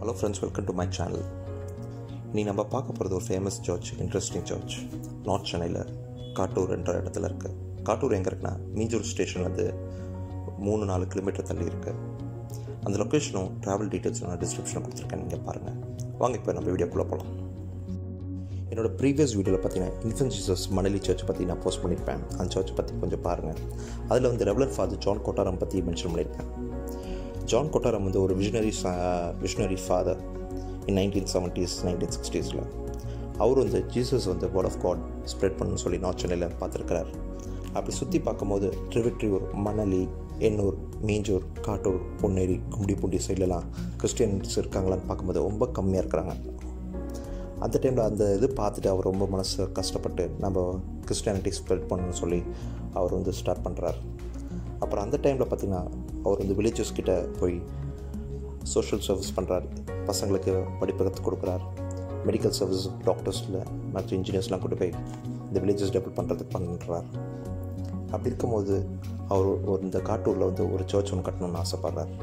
hello friends welcome to my channel நீ நம்ம பார்க்க போகிறது ஒரு famous church interesting church north சென்னையில் காட்டூர் என்ற இடத்துல இருக்குது காட்டூர் எங்கே இருக்குன்னா மீஞ்சூர் ஸ்டேஷன் வந்து மூணு நாலு கிலோமீட்டர் தள்ளி இருக்குது அந்த லொக்கேஷனும் ட்ராவல் டீட்டெயில்ஸ் நான் டிஸ்கிரிப்ஷனில் கொடுத்துருக்கேன் நீங்கள் பாருங்கள் வாங்க இப்போ நம்ம வீடியோக்குள்ளே போகலாம் என்னோட ப்ரீவியஸ் வீடியோவில் பார்த்தீங்கன்னா இன்ஃபென்ட் ஜீசஸ் மணலி சர்ச் பற்றி நான் போஸ்ட் பண்ணியிருப்பேன் அந்த சர்ச் பற்றி கொஞ்சம் பாருங்கள் அதில் வந்து ரெவலர் ஃபாதர் ஜான் கொட்டாரம் பற்றி மென்ஷன் பண்ணியிருப்பேன் ஜான் கொட்டாரம் வந்து ஒரு visionary visionary father in nineteen seventies nineteen சிக்ஸ்டீஸில் அவர் வந்து ஜீசஸ் வந்து வேர்ட் ஆஃப் காட் ஸ்ப்ரெட் பண்ணணும்னு சொல்லி நார்த் சென்னையில் பார்த்துருக்கிறார் அப்படி சுற்றி பார்க்கும்போது திருவெற்றியூர் மணலி எண்ணூர் மீஞ்சூர் காட்டூர் பொன்னேரி கும்டிப்பூண்டி சைட்லலாம் கிறிஸ்டியன்ஸ் இருக்காங்களான்னு பார்க்கும்போது ரொம்ப கம்மியாக இருக்கிறாங்க அந்த டைமில் அந்த இது பார்த்துட்டு அவர் ரொம்ப மனசு கஷ்டப்பட்டு நம்ம கிறிஸ்டியானிட்டி ஸ்ப்ரெட் பண்ணணும்னு சொல்லி அவர் வந்து ஸ்டார்ட் பண்ணுறார் அப்புறம் அந்த டைமில் பார்த்திங்கன்னா அவர் வந்து வில்லேஜஸ் கிட்ட போய் சோஷியல் சர்வீஸ் பண்ணுறார் பசங்களுக்கு படிப்பு கற்றுக் கொடுக்குறார் மெடிக்கல் சர்வீஸ் டாக்டர்ஸில் மற்ற இன்ஜினியர்ஸ்லாம் கொண்டு போய் இந்த வில்லேஜஸ் டெவலப் பண்ணுறதுக்கு பண்ணுறார் அப்படி இருக்கும்போது அவர் ஒரு இந்த காட்டூரில் வந்து ஒரு சர்ச் ஒன்று கட்டணும்னு ஆசைப்பட்றார்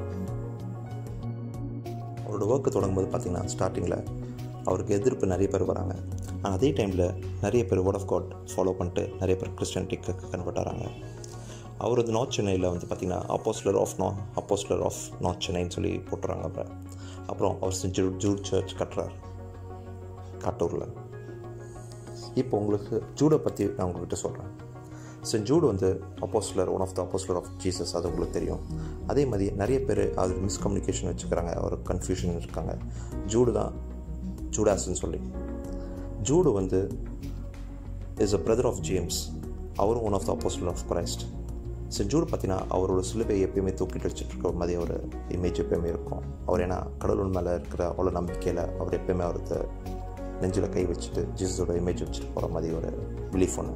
அவரோட ஒர்க்கு தொடங்கும்போது பார்த்திங்கன்னா ஸ்டார்டிங்கில் அவருக்கு எதிர்ப்பு நிறைய பேர் வராங்க ஆனால் அதே டைமில் நிறைய பேர் வேர்ட் ஆஃப் காட் ஃபாலோ பண்ணிட்டு நிறைய பேர் கிறிஸ்டியனிட்டிக்கு கன்வெர்ட் ஆகிறாங்க அவர் வந்து நார்த் சென்னையில் வந்து பார்த்திங்கன்னா அப்போஸ்லர் ஆஃப் நா அப்போஸ்லர் ஆஃப் நார்த் சென்னைன்னு சொல்லி போட்டுறாங்க அப்புறம் அப்புறம் அவர் செஞ்சு ஜூட் சர்ச் கட்டுறார் காட்டூரில் இப்போ உங்களுக்கு ஜூடை பற்றி நான் உங்கள்கிட்ட சொல்கிறேன் சென்ட் ஜூடு வந்து apostle one of the apostle of Jesus அது உங்களுக்கு தெரியும் அதே மாதிரி நிறைய பேர் அது மிஸ்கம்யூனிகேஷன் வச்சுக்கிறாங்க ஒரு கன்ஃபியூஷன் இருக்காங்க ஜூடு தான் ஜூடாஸ்ன்னு சொல்லி ஜூடு வந்து is a brother of James அவரும் one of the apostle of Christ saint Jude பார்த்தீங்கன்னா அவரோட சிலுவை எப்பயுமே தூக்கிட்டு வச்சுட்டு இருக்க மாதிரி ஒரு இமேஜ் எப்பயுமே இருக்கும் அவர் ஏன்னா கடவுள் மேலே இருக்கிற அவ்வளோ நம்பிக்கையில் அவர் எப்பயுமே அவருக்கு நெஞ்சில் கை வச்சுட்டு ஜீசஸோட இமேஜ் வச்சுட்டு போகிற மாதிரி ஒரு பிலீஃப் ஒன்று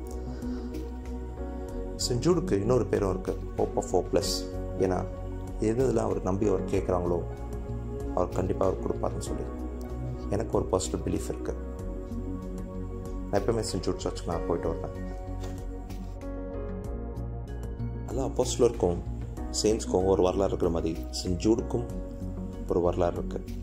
சென்ட் ஜூடுக்கு இன்னொரு பேரும் இருக்குது ஹோப் ஆஃப் ஹோப்லெஸ் ஏன்னா எது இதெல்லாம் அவர் நம்பி அவர் கேட்குறாங்களோ அவர் கண்டிப்பாக அவர் கொடுப்பாருன்னு சொல்லி எனக்கு ஒரு பாசிட்டிவ் பிலீஃப் இருக்குது நான் எப்பவுமே சென்ட் ஜூட் சர்ச்சுக்கு நான் போயிட்டு வரேன் எல்லா அப்போஸ்லருக்கும் செயின்ஸ்க்கும் ஒரு வரலாறு இருக்கிற மாதிரி சென்ட் ஜூடுக்கும் ஒரு வரலாறு இருக்குது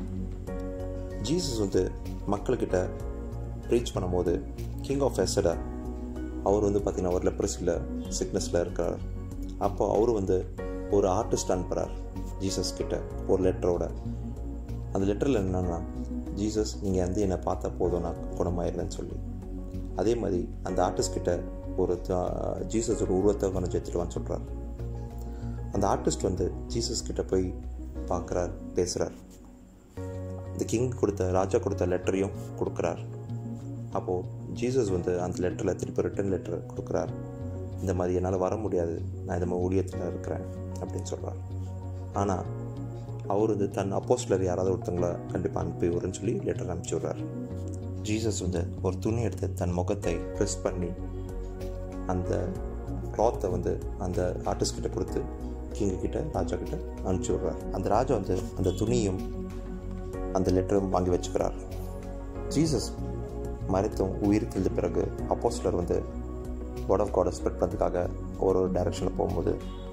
ஜீசஸ் வந்து மக்கள்கிட்ட ப்ரீச் பண்ணும்போது கிங் ஆஃப் எசடா அவர் வந்து பார்த்திங்கன்னா ஒரு லெப்ரஸியில் சிக்னஸில் இருக்கார் அப்போ அவர் வந்து ஒரு ஆர்டிஸ்ட் அனுப்புகிறார் ஜீசஸ் கிட்ட ஒரு லெட்டரோட அந்த லெட்டரில் என்னென்னா ஜீசஸ் நீங்கள் வந்து என்னை பார்த்தா போதும் நான் குணமாயிருந்தேன்னு சொல்லி அதே மாதிரி அந்த ஆர்டிஸ்ட் கிட்ட ஒரு ஜீசஸோட உருவத்தை கொஞ்சம் எடுத்துட்டுவான்னு சொல்கிறார் அந்த ஆர்டிஸ்ட் வந்து ஜீசஸ் கிட்ட போய் பார்க்குறார் பேசுகிறார் இந்த கிங் கொடுத்த ராஜா கொடுத்த லெட்டரையும் கொடுக்குறார் அப்போது ஜீசஸ் வந்து அந்த லெட்டரில் திருப்பி ரிட்டன் லெட்டர் கொடுக்குறார் இந்த மாதிரி என்னால் வர முடியாது நான் இந்த மாதிரி ஊழியத்தில் இருக்கிறேன் அப்படின்னு சொல்கிறார் ஆனால் அவர் வந்து தன் அப்போஸ்லர் யாராவது ஒருத்தங்களை கண்டிப்பாக அனுப்பி வரும்னு சொல்லி லெட்டர் அனுப்பிச்சி விட்றார் ஜீசஸ் வந்து ஒரு துணி எடுத்து தன் முகத்தை ப்ரெஸ் பண்ணி அந்த கிளாத்தை வந்து அந்த ஆர்டிஸ்ட் கிட்ட கொடுத்து கிங்கு கிட்ட ராஜா கிட்ட அனுப்பிச்சி விட்றார் அந்த ராஜா வந்து அந்த துணியும் அந்த லெட்டரும் வாங்கி வச்சுக்கிறார் ஜீசஸ் மறைத்தும் உயிர் தெளிந்த பிறகு அப்போஸ்லர் வந்து காட் ஆஃப் காடை ஸ்ப்ரெட் பண்ணுறதுக்காக ஒரு ஒரு டைரக்ஷனில் போகும்போது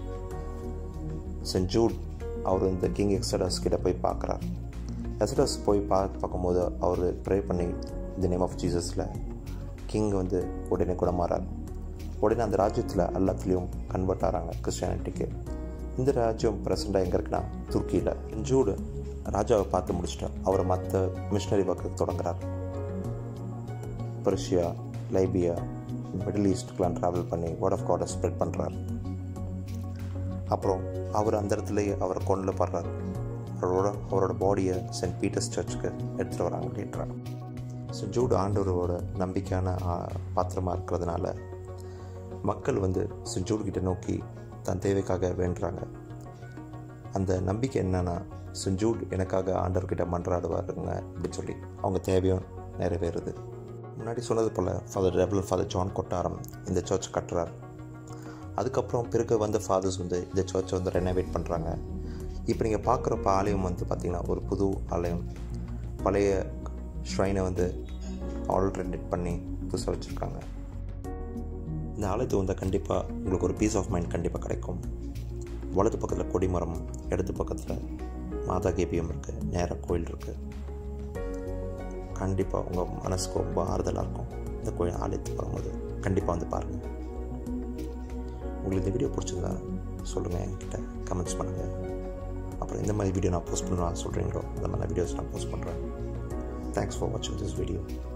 சென்ட் ஜூட் அவர் இந்த கிங் எக்ஸடஸ் கிட்ட போய் பார்க்குறார் எக்ஸடஸ் போய் பா பார்க்கும்போது அவர் ப்ரே பண்ணி இந்த நேம் ஆஃப் ஜீசஸில் கிங் வந்து உடனே குணமாறார் உடனே அந்த ராஜ்யத்தில் எல்லாத்துலேயும் கன்வெர்ட் ஆகிறாங்க கிறிஸ்டியானிட்டிக்கு இந்த ராஜ்யம் ப்ரெசண்டாக எங்கே இருக்குன்னா துருக்கியில் ஜூடு ராஜாவை பார்த்து முடிச்சுட்டு அவரை மற்ற மிஷினரி ஒர்க்கு தொடங்குறார் பர்ஷியா லைபியா மிடில் ஈஸ்ட்டுக்கெலாம் ட்ராவல் பண்ணி வேர்ட் ஆஃப் காடை ஸ்ப்ரெட் பண்ணுறார் அப்புறம் அவர் அந்த இடத்துலையே அவரை கொண்டு படுறார் அவரோட அவரோட பாடியை சென்ட் பீட்டர்ஸ் சர்ச்சுக்கு எடுத்துகிட்டு வராங்க கேட்டுறாங்க ஸோ ஜூட் ஆண்டவரோட நம்பிக்கையான பாத்திரமாக இருக்கிறதுனால மக்கள் வந்து சென்ட் ஜூட்கிட்ட நோக்கி தன் தேவைக்காக வேண்டுறாங்க அந்த நம்பிக்கை என்னென்னா சென்ட் ஜூட் எனக்காக ஆண்டவர்கிட்ட மன்றாடுவாருங்க அப்படின்னு சொல்லி அவங்க தேவையும் நிறைவேறுது முன்னாடி சொன்னது போல் father rebel father John Kottaram இந்த சர்ச் கட்டுறார் அதுக்கப்புறம் பிறகு வந்த ஃபாதர்ஸ் வந்து இந்த சர்ச்சை வந்து ரெனோவேட் பண்ணுறாங்க இப்போ நீங்கள் பார்க்குறப்ப ஆலயம் வந்து பார்த்திங்கன்னா ஒரு புது ஆலயம் பழைய ஷ்ரைனை வந்து ஆல்ட்ரேட் பண்ணி புதுசாக வச்சுருக்காங்க இந்த ஆலயத்தை வந்து கண்டிப்பாக உங்களுக்கு ஒரு பீஸ் ஆஃப் மைண்ட் கண்டிப்பாக கிடைக்கும் வலது பக்கத்தில் கொடிமரம் இடது பக்கத்தில் மாதா கேபிஎம் இருக்குது நேராக கோயில் இருக்குது கண்டிப்பாக உங்கள் மனசுக்கு ரொம்ப ஆறுதலாக இருக்கும் இந்த கோயில் ஆலயத்துக்கு வரும்போது கண்டிப்பாக வந்து பாருங்கள் உங்களுக்கு இந்த வீடியோ பிடிச்சிருந்தா சொல்லுங்கள் என்கிட்ட கமெண்ட்ஸ் பண்ணுங்கள் அப்புறம் எந்த மாதிரி வீடியோ நான் போஸ்ட் பண்ணுவேன் சொல்கிறீங்களோ அந்த மாதிரி வீடியோஸ் நான் போஸ்ட் பண்ணுறேன் தேங்க்ஸ் ஃபார் வாட்சிங் திஸ் வீடியோ